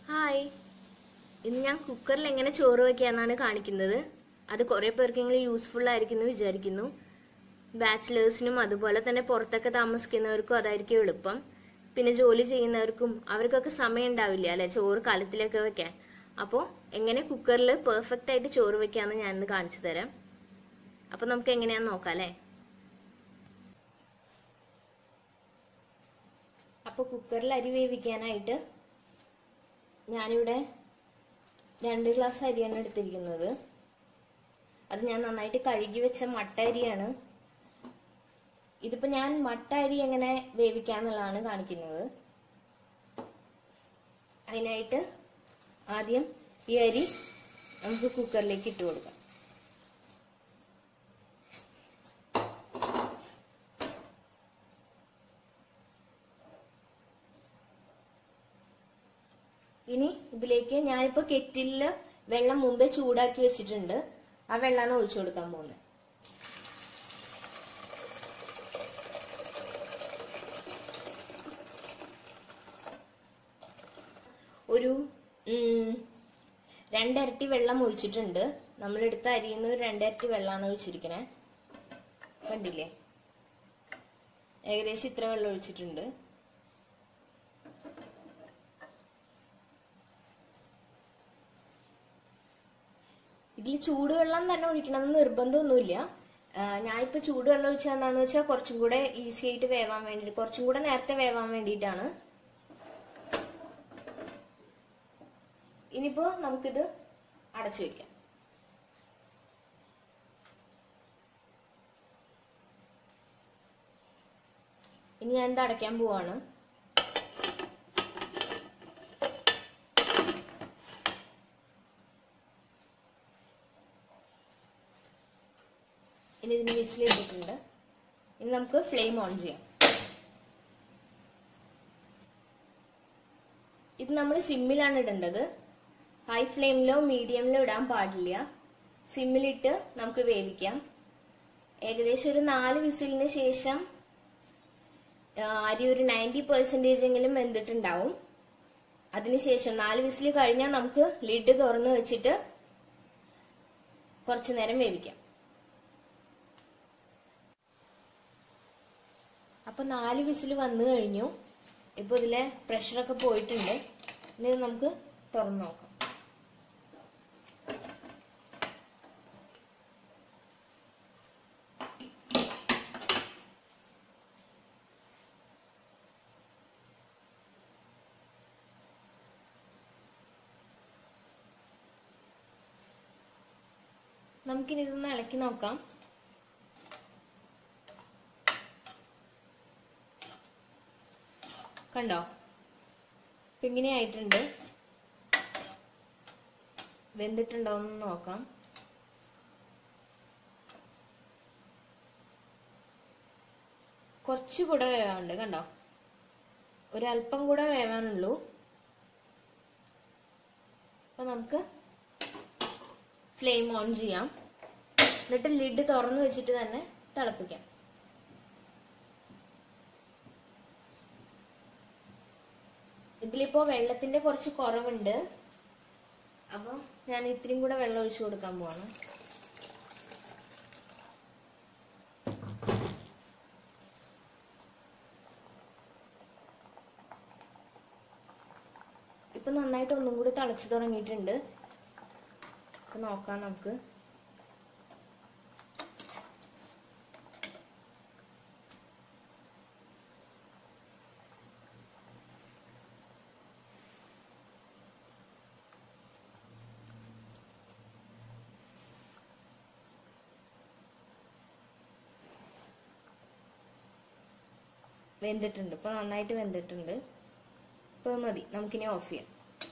hi ഇന്ന് ഞാൻ കുക്കറിൽ എങ്ങനെ ചോറ് വയ്ക്കാന്നാണ് കാണിക്കുന്നത് അത് കുറേ പേർക്കെങ്കിലും യൂസ്ഫുൾ ആയിരിക്കും എന്ന് വിചാരിക്കുന്നു ബാച്ചിലേഴ്സിനും അതുപോലെ തന്നെ പുറത്തൊക്കെ താമസിക്കുന്നവർക്കും അതായിരിക്കും എളുപ്പം പിന്നെ ജോലി ചെയ്യുന്നവർക്കും അവർക്കൊക്കെ സമയം ഉണ്ടാവില്ല അല്ലെ ചോറ് കലത്തിലൊക്കെ വെക്കാൻ അപ്പോൾ എങ്ങനെ കുക്കറിൽ പെർഫെക്റ്റ് ആയിട്ട് ചോറ് വെക്കാന്ന് ഞാൻ ഇന്ന് കാണിച്ചു തരാം അപ്പോൾ നമുക്ക് എങ്ങനെയാന്ന് നോക്കാം അല്ലേ അപ്പോൾ കുക്കറിൽ അരി വേവിക്കാനായിട്ട് ഞാനിവിടെ രണ്ട് ഗ്ലാസ് അരിയാണ് എടുത്തിരിക്കുന്നത് അത് ഞാൻ നന്നായിട്ട് കഴുകി വെച്ച മട്ട അരിയാണ് ഇതിപ്പോ ഞാൻ മട്ട അരി എങ്ങനെ വേവിക്കാന്നുള്ളതാണ് കാണിക്കുന്നത് അതിനായിട്ട് ആദ്യം ഈ അരി നമുക്ക് കുക്കറിലേക്ക് ഇട്ട് കൊടുക്കാം ഇനി ഇതിലേക്ക് ഞാനിപ്പോ കെറ്റിലില് വെള്ളം മുമ്പേ ചൂടാക്കി വെച്ചിട്ടുണ്ട് ആ വെള്ളമാണ് ഒഴിച്ചു കൊടുക്കാൻ പോകുന്നത് ഒരു ഉം, രണ്ടരട്ടി വെള്ളം ഒഴിച്ചിട്ടുണ്ട് നമ്മളെടുത്ത അരിയിൽ നിന്ന് ഒരു രണ്ടരട്ടി വെള്ളമാണ് ഒഴിച്ചിരിക്കണേ കണ്ടില്ലേ ഏകദേശം ഇത്ര വെള്ളം ഒഴിച്ചിട്ടുണ്ട് ഇതിൽ ചൂടുവെള്ളം തന്നെ ഒഴിക്കണമെന്ന് നിർബന്ധമൊന്നുമില്ല ആഹ് ഞാനിപ്പോ ചൂടുവെള്ളം ഒഴിച്ചത് എന്താന്ന് വെച്ചാൽ കുറച്ചും കൂടെ ഈസി ആയിട്ട് വേവാൻ വേണ്ടിട്ട് കുറച്ചും കൂടെ നേരത്തെ വേവാൻ വേണ്ടിയിട്ടാണ് ഇനിയിപ്പോ നമുക്കിത് അടച്ചു വെക്കാം ഇനി ഞാൻ ഇത് അടയ്ക്കാൻ പോവാണ് ഇനി ഇതിന് വിസിൽ ഇട്ടിട്ടുണ്ട് ഇനി നമുക്ക് ഫ്ലെയിം ഓൺ ചെയ്യാം ഇത് നമ്മൾ സിമ്മിലാണ് ഇടേണ്ടത് ഹൈ ഫ്ലെയിമിലോ മീഡിയമിലോ ഇടാൻ പാടില്ല സിമ്മിലിട്ട് നമുക്ക് വേവിക്കാം ഏകദേശം ഒരു നാല് വിസിലിന് ശേഷം ആ, അരി ഒരു നയൻറ്റി പെർസെന്റേജ് എങ്കിലും വെന്തിട്ടുണ്ടാവും അതിനുശേഷം നാല് വിസിൽ കഴിഞ്ഞാൽ നമുക്ക് ലിഡ് തുറന്ന് വെച്ചിട്ട് കുറച്ചു നേരം വേവിക്കാം അപ്പൊ നാല് വിസിൽ വന്നു കഴിഞ്ഞു ഇപ്പൊ ഇതിലെ പ്രഷറൊക്കെ പോയിട്ടുണ്ട് ഇനി ഇത് നമുക്ക് തുറന്നു നോക്കാം നമുക്കിനി ഇതൊന്ന് ഇളക്കി നോക്കാം കണ്ടോ ഇപ്പൊ ഇങ്ങനെ ആയിട്ടുണ്ട് വെന്തിട്ടുണ്ടോ എന്ന് നോക്കാം കുറച്ചുകൂടെ വേവാനുണ്ട് കണ്ടോ ഒരല്പം കൂടെ വേവാനുള്ളൂ അപ്പൊ നമുക്ക് ഫ്ലെയിം ഓൺ ചെയ്യാം എന്നിട്ട് ലിഡ് തുറന്നു വെച്ചിട്ട് തന്നെ തിളപ്പിക്കാം ഇതിലിപ്പോ വെള്ളത്തിന്റെ കുറച്ച് കുറവുണ്ട് അപ്പൊ ഞാൻ ഇത്രയും കൂടെ വെള്ളം ഒഴിച്ചു കൊടുക്കാൻ പോവാണ് ഇപ്പൊ നന്നായിട്ട് ഒന്നും കൂടി തിളച്ചു തുടങ്ങിയിട്ടുണ്ട് അപ്പൊ നോക്കാം നമുക്ക് വെന്തിട്ടുണ്ട് ഇപ്പൊ നന്നായിട്ട് വെന്തിട്ടുണ്ട് ഇപ്പൊ മതി നമുക്കിനി ഓഫ് ചെയ്യാം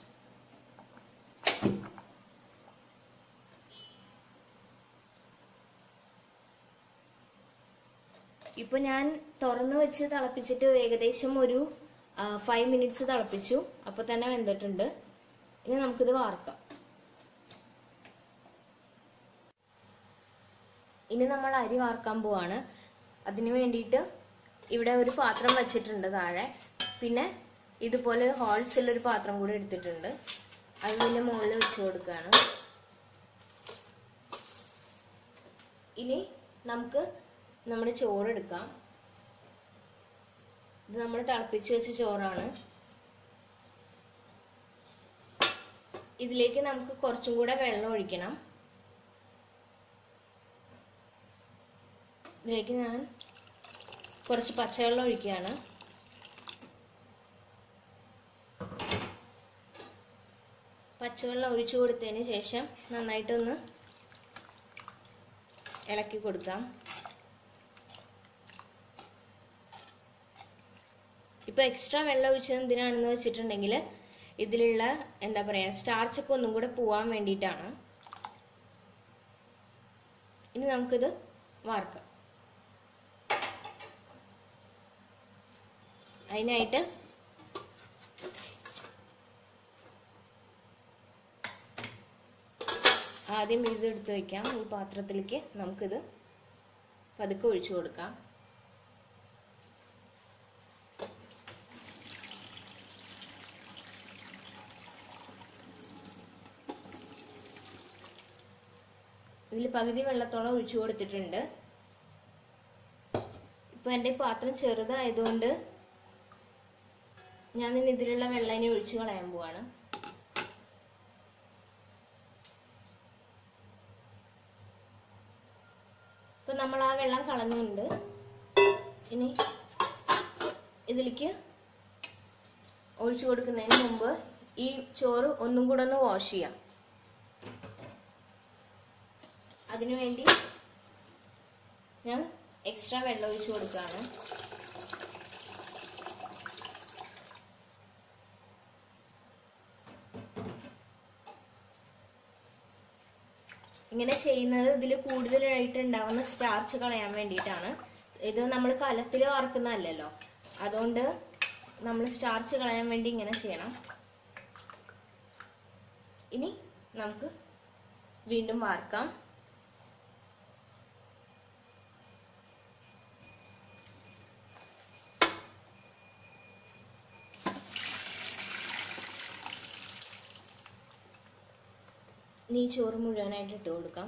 ഇപ്പൊ ഞാൻ തുറന്നു വെച്ച് തിളപ്പിച്ചിട്ട് ഏകദേശം ഒരു ഫൈവ് മിനിറ്റ്സ് തിളപ്പിച്ചു അപ്പൊ തന്നെ വെന്തിട്ടുണ്ട് ഇനി നമുക്കിത് വാർക്കാം ഇനി നമ്മൾ അരി വാർക്കാൻ പോവാണ് അതിനു വേണ്ടിയിട്ട് ഇവിടെ ഒരു പാത്രം വെച്ചിട്ടുണ്ട് താഴെ പിന്നെ ഇതുപോലെ ഹോൾസ് ഉള്ള ഒരു പാത്രം കൂടെ എടുത്തിട്ടുണ്ട് അത് ഇതിന്റെ മുകളിൽ വെച്ച് കൊടുക്കുകയാണ് ഇനി നമുക്ക് നമ്മുടെ ചോറ് എടുക്കാം ഇത് നമ്മൾ തിളപ്പിച്ച് വെച്ച ചോറാണ് ഇതിലേക്ക് നമുക്ക് കുറച്ചും കൂടെ വെള്ളം ഒഴിക്കണം ഇതിലേക്ക് ഞാൻ കുറച്ച് പച്ചവെള്ളം ഒഴിക്കുകയാണ് പച്ചവെള്ളം ഒഴിച്ചു കൊടുത്തതിന് ശേഷം നന്നായിട്ടൊന്ന് ഇളക്കി കൊടുക്കാം ഇപ്പൊ എക്സ്ട്രാ വെള്ളം ഒഴിച്ചത് എന്തിനാണെന്ന് വെച്ചിട്ടുണ്ടെങ്കിൽ ഇതിലുള്ള എന്താ പറയാ സ്റ്റാർച്ച് ഒക്കെ ഒന്നും കൂടെ പോവാൻ വേണ്ടിയിട്ടാണ് ഇനി നമുക്കിത് വാർക്കാം അതിനായിട്ട് ആദ്യം ഇത് എടുത്ത് വെക്കാം ഈ പാത്രത്തിലേക്ക് നമുക്കിത് പതുക്കെ ഒഴിച്ചു കൊടുക്കാം ഇതിൽ പകുതി വെള്ളത്തോളം ഒഴിച്ചു കൊടുത്തിട്ടുണ്ട് ഇപ്പൊ എന്റെ പാത്രം ചെറുതായതുകൊണ്ട് ഞാൻ ഇനി ഇതിലുള്ള വെള്ളം ഇനി ഒഴിച്ചു കളയാൻ പോവാണ് ഇപ്പൊ നമ്മൾ ആ വെള്ളം കളഞ്ഞുണ്ട് ഇനി ഇതിലേക്ക് ഒഴിച്ചു കൊടുക്കുന്നതിന് മുമ്പ് ഈ ചോറ് ഒന്നും കൂടെ ഒന്ന് വാഷ് ചെയ്യാം അതിനു വേണ്ടി ഞാൻ എക്സ്ട്രാ വെള്ളം ഒഴിച്ചു കൊടുക്കുകയാണ് ഇങ്ങനെ ചെയ്യുന്നത് ഇതിൽ കൂടുതലായിട്ട് ഉണ്ടാവുന്ന സ്റ്റാർച്ച് കളയാൻ വേണ്ടിയിട്ടാണ് ഇത് നമ്മൾ കലത്തിൽ വറക്കുന്നതല്ലല്ലോ അതുകൊണ്ട് നമ്മൾ സ്റ്റാർച്ച് കളയാൻ വേണ്ടി ഇങ്ങനെ ചെയ്യണം ഇനി നമുക്ക് വീണ്ടും വാർക്കാം നീ ചോറ് മുഴുവനായിട്ട് ഇട്ട് കൊടുക്കാം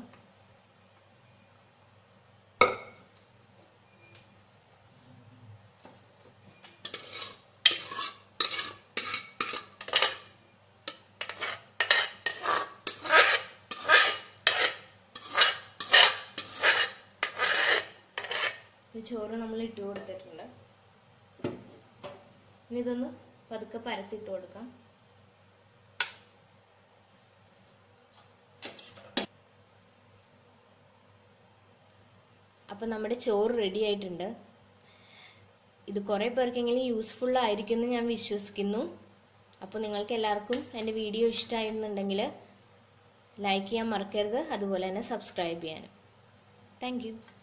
ഈ ചോറ് നമ്മൾ ഇട്ട് കൊടുത്തിട്ടുണ്ട് ഇനി ഇതൊന്ന് പതുക്കെ പരത്തിട്ട് കൊടുക്കാം അപ്പം നമ്മുടെ ചോറ് റെഡി ആയിട്ടുണ്ട് ഇത് കുറേ പേർക്കെങ്കിലും യൂസ്ഫുൾ ആയിരിക്കും എന്ന് ഞാൻ വിശ്വസിക്കുന്നു അപ്പോൾ നിങ്ങൾക്ക് എല്ലാവർക്കും എൻ്റെ വീഡിയോ ഇഷ്ടമായിരുന്നുണ്ടെങ്കിൽ ലൈക്ക് ചെയ്യാൻ മറക്കരുത് അതുപോലെ തന്നെ സബ്സ്ക്രൈബ് ചെയ്യാനും താങ്ക്